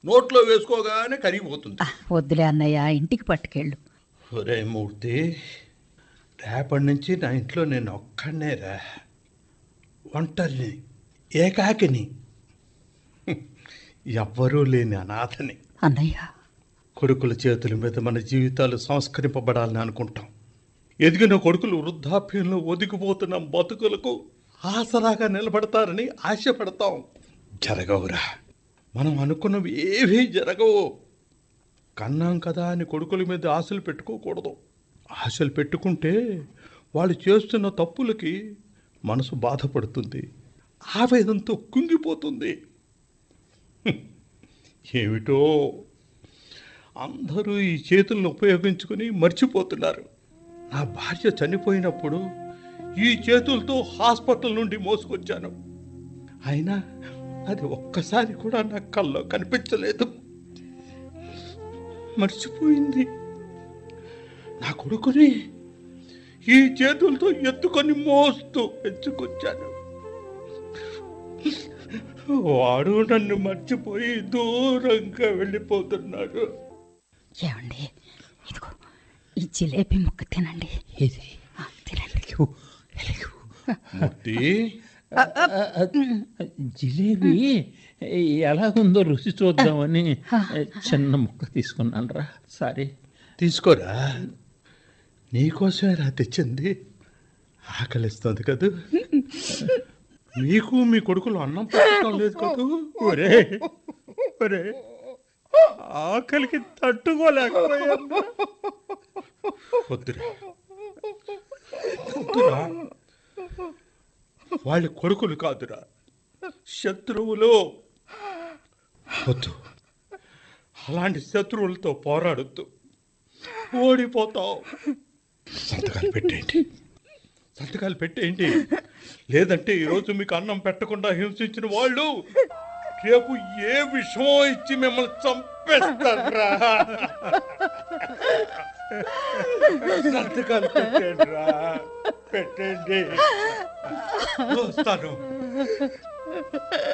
నోట్లో వేసుకోగానే కరిగిపోతుంది ఆ, వద్దులే అన్నయ్య ఇంటికి పట్టుకెళ్ళు ఒరే మూర్తి రేపటి నుంచి నా ఇంట్లో నేను ఒక్కడనేరా ఒంటరిని ఏకాకిని హ్మ్. ఎవ్వరూ లేని అనాథని అన్నయ్య కొడుకుల చేతుల మీద మన జీవితాలు సంస్కరింపబడాలని అనుకుంటాం ఎదిగిన కొడుకులు వృద్ధాప్యంలో ఒదిగిపోతున్న బతుకులకు ఆసరాగా నిలబడతారని ఆశపడతాం జరగవురా మనం అనుకున్నవి ఏవీ జరగవు కన్నాం కదా అని కొడుకుల మీద ఆశలు పెట్టుకోకూడదు ఆశలు పెట్టుకుంటే వాళ్ళు చేస్తున్న తప్పులకి మనసు బాధపడుతుంది ఆవేదంతో కుంగిపోతుంది హ్మ్. ఏమిటో అందరూ ఈ చేతులను ఉపయోగించుకుని మర్చిపోతున్నారు నా భార్య చనిపోయినప్పుడు ఈ చేతులతో హాస్పిటల్ నుండి మోసుకొచ్చాను అయినా అది ఒక్కసారి కూడా నా కల్లో కనిపించలేదు మర్చిపోయింది నా కొడుకుని ఈ చేతులతో ఎత్తుకొని మోస్తూ పెంచుకొచ్చాను వాడు నన్ను మర్చిపోయి దూరంగా వెళ్ళిపోతున్నాడు ఏమండి ఇదిగో ఈ జిలేబీ ముక్క తినండి ఇది ఆ, తినండి మూర్తి జిలేబీ ఎలాగుందో రుచి చూద్దామని చిన్న ముక్క తీసుకున్నాను రా సారీ తీసుకోరా నీకోసమే రా తెచ్చింది ఆకలిస్తుంది కదూ మీకు మీ కొడుకులు అన్నం పెట్టడం లేదు కదూ ఒరే ఒరే ఆకలికి తట్టుకోలేకపోయాను వద్దురా వద్దురా వాళ్ళ కొడుకులు కాదురా శత్రువులు వద్దు అలాంటి శత్రువులతో పోరాడొద్దు ఓడిపోతావు సంతకాలు పెట్టేయండి సంతకాలు పెట్టేయండి లేదంటే ఈరోజు మీకు అన్నం పెట్టకుండా హింసించిన వాళ్ళు రేపు ఏ విషమో ఇచ్చి మిమ్మల్ని చంపేస్తారా సంతకాలు పెట్టండి రా పెట్టండి వస్తాను